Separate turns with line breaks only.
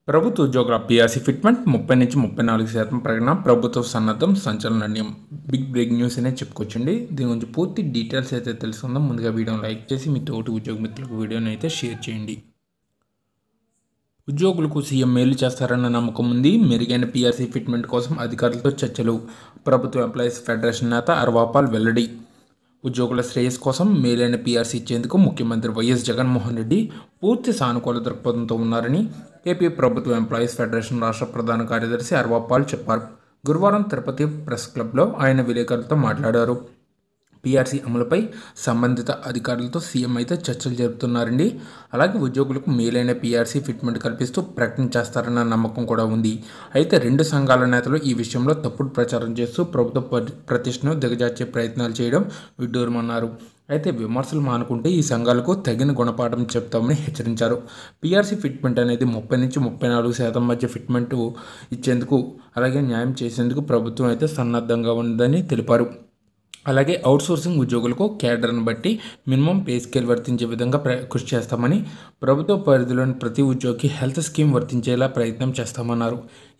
ప్రభుత్వ ఉద్యోగుల PRC fitment ముప్పై నుంచి ముప్పై నాలుగు శాతం ప్రకటన ప్రభుత్వ సన్నద్ధం సంచలన నిర్ణయం బిగ్ బ్రేక్ న్యూస్ అనే చెప్పుకోవచ్చండి దీని గురించి పూర్తి డీటెయిల్స్ అయితే తెలుసుకుందాం ముందుగా వీడియోని లైక్ చేసి మీ తోటి ఉద్యోగ మిత్రులకు వీడియోని అయితే షేర్ చేయండి ఉద్యోగులకు సీఎం మేలు చేస్తారన్న నమ్మకం ఉంది మెరుగైన పీఆర్సీ ఫిట్మెంట్ కోసం అధికారులతో చర్చలు ప్రభుత్వ ఎంప్లాయీస్ ఫెడరేషన్ నేత అర్వాపాల్ వెల్లడి ఉద్యోగుల శ్రేయస్ కోసం మేలైన పీఆర్సీ ఇచ్చేందుకు ముఖ్యమంత్రి వైఎస్ జగన్మోహన్ రెడ్డి పూర్తి సానుకూల దృక్పథంతో ఉన్నారని ఏపీ ప్రభుత్వ ఎంప్లాయీస్ ఫెడరేషన్ రాష్ట్ర ప్రధాన కార్యదర్శి అర్వాపాల్ చెప్పారు గురువారం తిరుపతి ప్రెస్ క్లబ్లో ఆయన విలేకరులతో మాట్లాడారు పీఆర్సీ అమలుపై సంబంధిత అధికారులతో సీఎం అయితే చర్చలు జరుపుతున్నారండి అలాగే ఉద్యోగులకు మేలైన పీఆర్సీ ఫిట్మెంట్ కల్పిస్తూ ప్రకటన చేస్తారన్న నమ్మకం కూడా ఉంది అయితే రెండు సంఘాల నేతలు ఈ విషయంలో తప్పుడు ప్రచారం చేస్తూ ప్రభుత్వ పరి- ప్రతిష్టను దిగజార్చే ప్రయత్నాలు చేయడం విడ్డూరమన్నారు అయితే విమర్శలు మానుకుంటే ఈ సంఘాలకు తగిన గుణపాఠం చెప్తామని హెచ్చరించారు పీఆర్సీ ఫిట్మెంట్ అనేది ముప్పై నుంచి ముప్పై నాలుగు శాతం మధ్య ఫిట్మెంట్ ఇచ్చేందుకు అలాగే న్యాయం చేసేందుకు ప్రభుత్వం అయితే సన్నద్ధంగా ఉందని తెలిపారు అలాగే అవుట్సోర్సింగ్ ఉద్యోగులకు కేడర్ను బట్టి మినిమం పే స్కేల్ వర్తించే విధంగా ప్ర కృషి చేస్తామని ప్రభుత్వ పరిధిలోని ప్రతి ఉద్యోగికి హెల్త్ స్కీమ్ వర్తించేలా ప్రయత్నం చేస్తామన్నారు